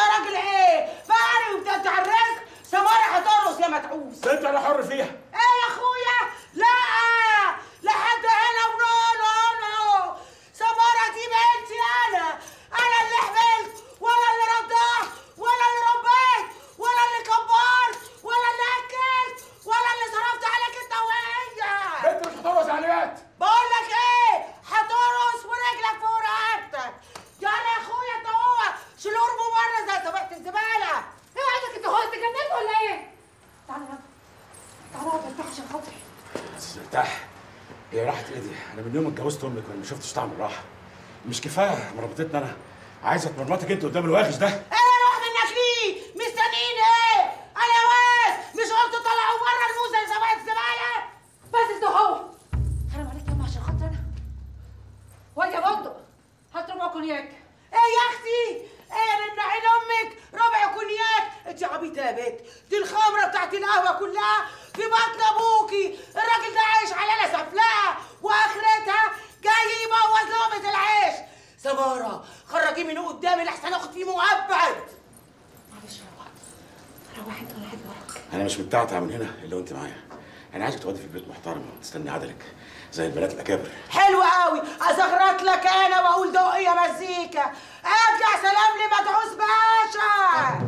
راجل ايه فقري وبتاع الرزق سمارة هترقص يا متعوس انت انا حر فيها ايه يا اخويا لا لحد هنا ونو نو نو سمارة دي بنتي انا انا اللي حملت ولا اللي رضعت ولا اللي ربيت ولا اللي كبرت ولا اللي اكلت ولا اللي صرفت عليك انت وهي انت مش هترقص عليات بقول لك ايه هترقص ورجلك فوق رقبتك يعني يا اخويا انت هو شلور بره زي طبقه الزباله ايه عايزك انت هو انت جننت ولا ايه؟ تعالى يلا تعالى ما ترتاح عشان خاطري بس ارتاح هي راحت ايدي انا من يوم ما اتجوزت امك وانا ما شفتش طعم الراحه مش كفايه مربطتنا انا عايزه تمرمطك انت قدام الواغش ده ايه روح منك ليه مستنيين ايه انا واد مش قلت طلعوا بره الموزه لزبائن الزباله بس انت هو حرام عليك ياما عشان خاطر انا واد يا بندق هات ربع كونياك ايه يا اختي ايه من عين امك ربع كونياك انت عبيطه يا بنت دي الخمره بتاعت القهوه كلها في بطن ابوكي الراجل ده عايش على سفلها واخرتها جاي يبوظ لقمه العيش سماره خرجيه من قدامي لحسن اخد فيه مؤبد معلش روح روح انت انا هاجي وراك انا مش متعتع من هنا الا وانت معايا انا عايزك تقعدي في البيت محترمه وتستني عدلك زي البنات الاكابر حلو قوي ازغرط لك انا واقول دقي يا مزيكا ارجع سلام لي مدعوس باشا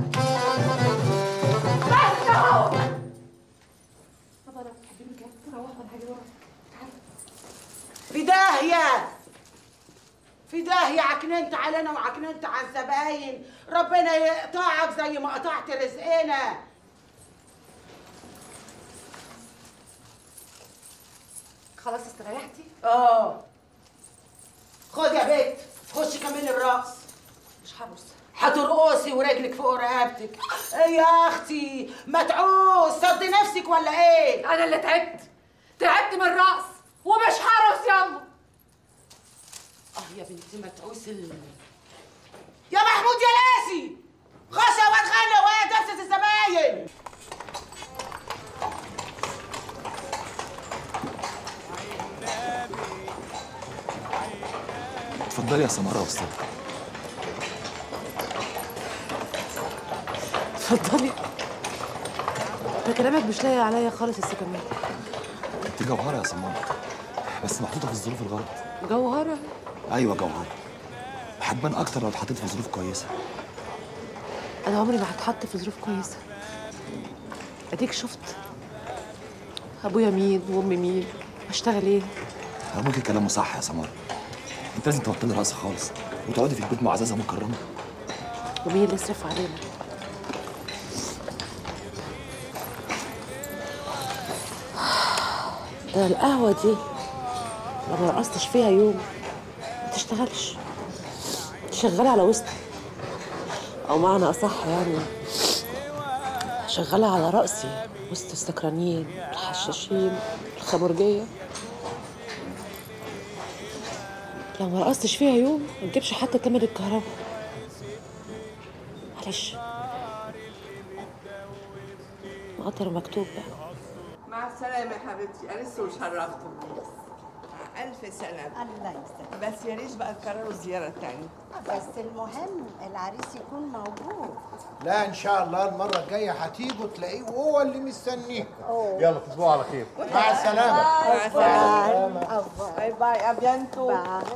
بس انت هو بابا لو بتحبيني بجد روح وانا هاجي وراك تعالى في داهيه في داهيه عكننت علينا وعكننت على الزباين ربنا يقطعك زي ما قطعت رزقنا خلاص استريحتي اه خد يا بنت خش كملي الرقص مش هرقص هترقصي ورجلك فوق رقبتك ايه يا اختي متعوس صد نفسك ولا ايه انا اللي تعبت تعبت من الرقص ومش هرقص ياما اه يا بنتي متعوس ال... يا محمود يا لاسي خش يا واد غنى وهي دفسة الزباين اتفضلي يا سمارة استاذ اتفضلي ده كلامك مش لايق عليا خالص السكمات دي جوهرة يا سمارة بس محطوطة في الظروف الغلط جوهرة ايوه جوهرة هتبان اكتر لو اتحطيت في ظروف كويسة انا عمري ما هتحط في ظروف كويسة اديك شفت ابويا مين وامي مين اشتغل ايه ابوكي كلامه صح يا سمارة انت لازم تبطلي راسك خالص وتقعدي في البيت معززة مكرمة ومين اللي يصرف علينا ده القهوة دي لو ما رقصتش فيها يوم ما تشتغلش شغالة على وسط أو معنى أصح يعني شغالة على رأسي وسط السكرانين الحشاشين الخمرجية لو ما رقصتش فيها يوم ما تجيبش حتى تمن الكهرباء معلش مقدر مكتوب بقى مع السلامة يا حبيبتي أنست وشرفتوا ألف سلامة الله يسلمك بس يا ريت بقى تكرروا الزيارة التانية بس المهم العريس يكون موجود لا ان شاء الله المره الجايه هتيجوا تلاقيه وهو اللي مستنيكم يلا تصبحوا على خير مع السلامه مع السلامة باي باي أبيانتو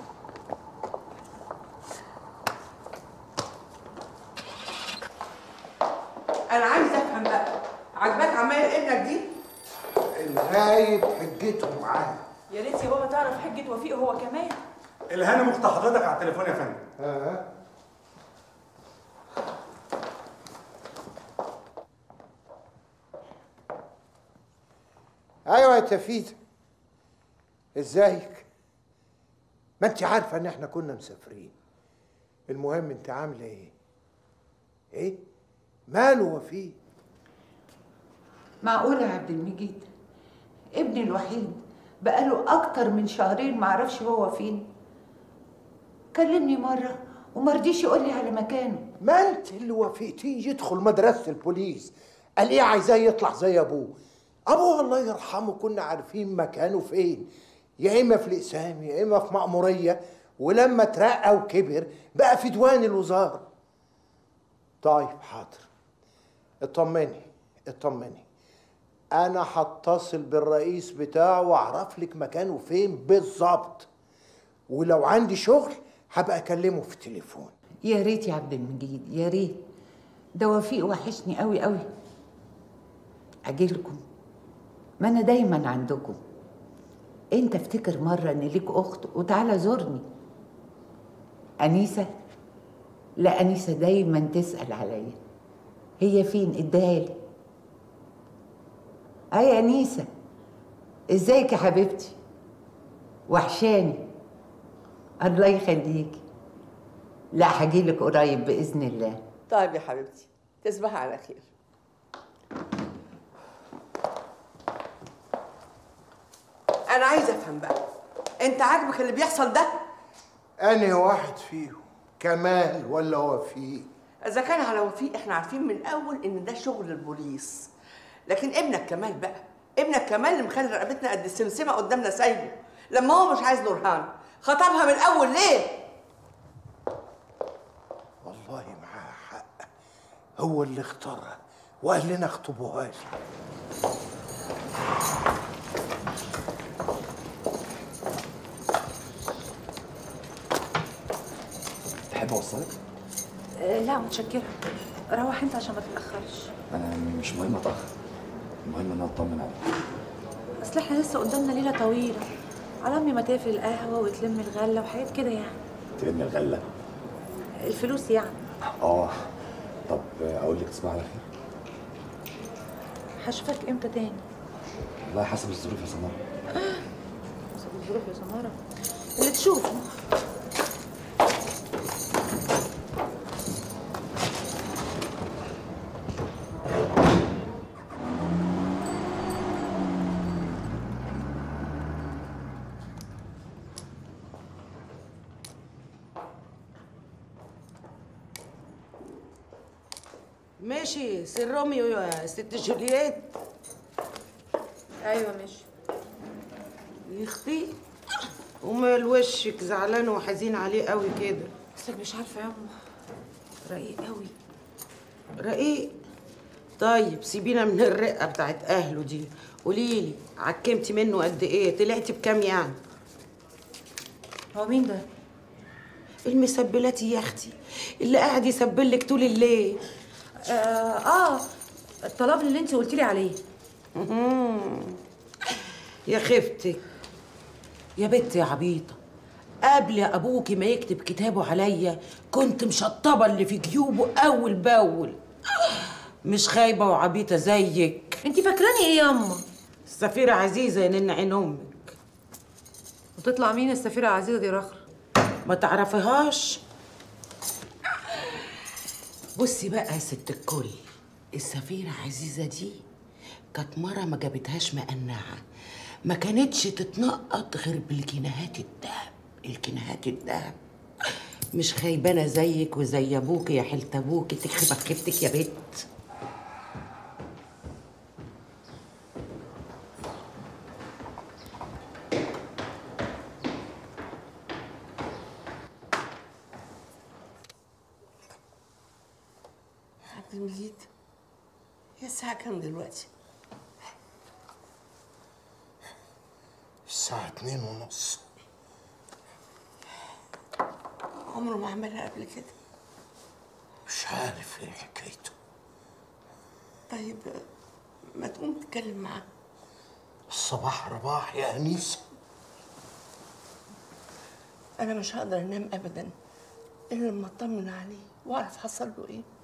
أنا عايزة أفهم بقى عجباك عمايل ابنك دي؟ الغايب حجته معاه يا ريت يا بابا تعرف حجة وفيق هو كمان الهانم اخت حضرتك على التليفون يا فندم اه ايوه يا تفيده ازيك ما انت عارفه ان احنا كنا مسافرين المهم انت عامله ايه ايه ماله وفيه معقولة يا عبد المجيد ابني الوحيد بقاله أكتر من شهرين معرفش هو فين كلمني مرة ومرضيش يقول لي على مكانه ما انت اللي وافقتيه يدخل مدرسه البوليس قال ايه عايزاه يطلع زي ابوه ابوه الله يرحمه كنا عارفين مكانه فين يا اما في الاقسام يا اما في مأموريه ولما اترقى وكبر بقى في ديوان الوزاره طيب حاضر اطمني اطمني انا هتصل بالرئيس بتاعه واعرف لك مكانه فين بالظبط ولو عندي شغل هبقى اكلمه في التليفون يا ريت يا عبد المجيد يا ريت ده وفيق وحشني قوي قوي اجيلكم ما انا دايما عندكم انت افتكر مره ان ليك اخت وتعالى زورني انيسه لا انيسه دايما تسال عليا هي فين اديها لي اي انيسه ازيك يا حبيبتي وحشاني الله يخليكي لا هجيلك قريب باذن الله طيب يا حبيبتي تصبحي على خير انا عايزه افهم بقى انت عاجبك اللي بيحصل ده انهي واحد فيهم كمال ولا وفيق اذا كان على وفيق احنا عارفين من الاول ان ده شغل البوليس لكن ابنك كمال بقى ابنك كمال اللي مخلي رقبتنا قد السمسمه قدامنا سايبه لما هو مش عايز نورهان خطبها من الاول ليه والله معاه حق هو اللي اختارها وقال لنا اخطبوها لي تحب اوصلك؟ آه، لا متشكرة روح انت عشان ما تتأخرش انا مش مهم اتاخر المهم ان انا اطمن عليك اصل احنا لسه قدامنا ليلة طويلة على امي ما تقفل القهوة وتلم الغلة وحاجات كده يعني تلم الغله الفلوس يعني اه طب اقول لك تصبح على خير هشوفك امتى تاني والله حسب الظروف يا سمارة بس الظروف يا سمارة اللي تشوفه ماشي سير روميو يا ست جولييت ايوه ماشي يا اختي ومال وشك زعلان وحزين عليه قوي كده اصلك مش عارفة يا امه رقيق قوي رقيق طيب سيبينا من الرقه بتاعت اهله دي قوليلي عكمتي منه قد ايه طلعتي بكام يعني هو مين ده المسبلات يا اختي اللي قاعد يسبلك طول الليل آه, اه الطلب اللي انت قلتي لي عليه مهم. يا خفتك يا بنت يا عبيطة قبل ابوكي ما يكتب كتابه عليا كنت مشطبة اللي في جيوبه اول باول مش خايبة وعبيطة زيك انت فاكراني ايه ياما السفيرة عزيزة يا نن عين امك وتطلع مين السفيرة العزيزة دي رخر ما تعرفيهاش بصي بقى يا ست الكل السفيرة عزيزة دي كانت مرة ما جابتهاش مقنعة ما كانتش تتنقط غير بالجنيهات الدهب الجنيهات الدهب مش خيبانة زيك وزي ابوك يا حلة ابوك تخرب خيبتك يا بت عبد المجيد هي الساعة كام دلوقتي؟ الساعة اتنين ونص عمره ما عملها قبل كده مش عارف ايه حكايته طيب ما تقوم تتكلم معاه الصباح رباح يا أنيسة أنا مش هقدر أنام أبدا إلا لما أطمن عليه وأعرف حصل له إيه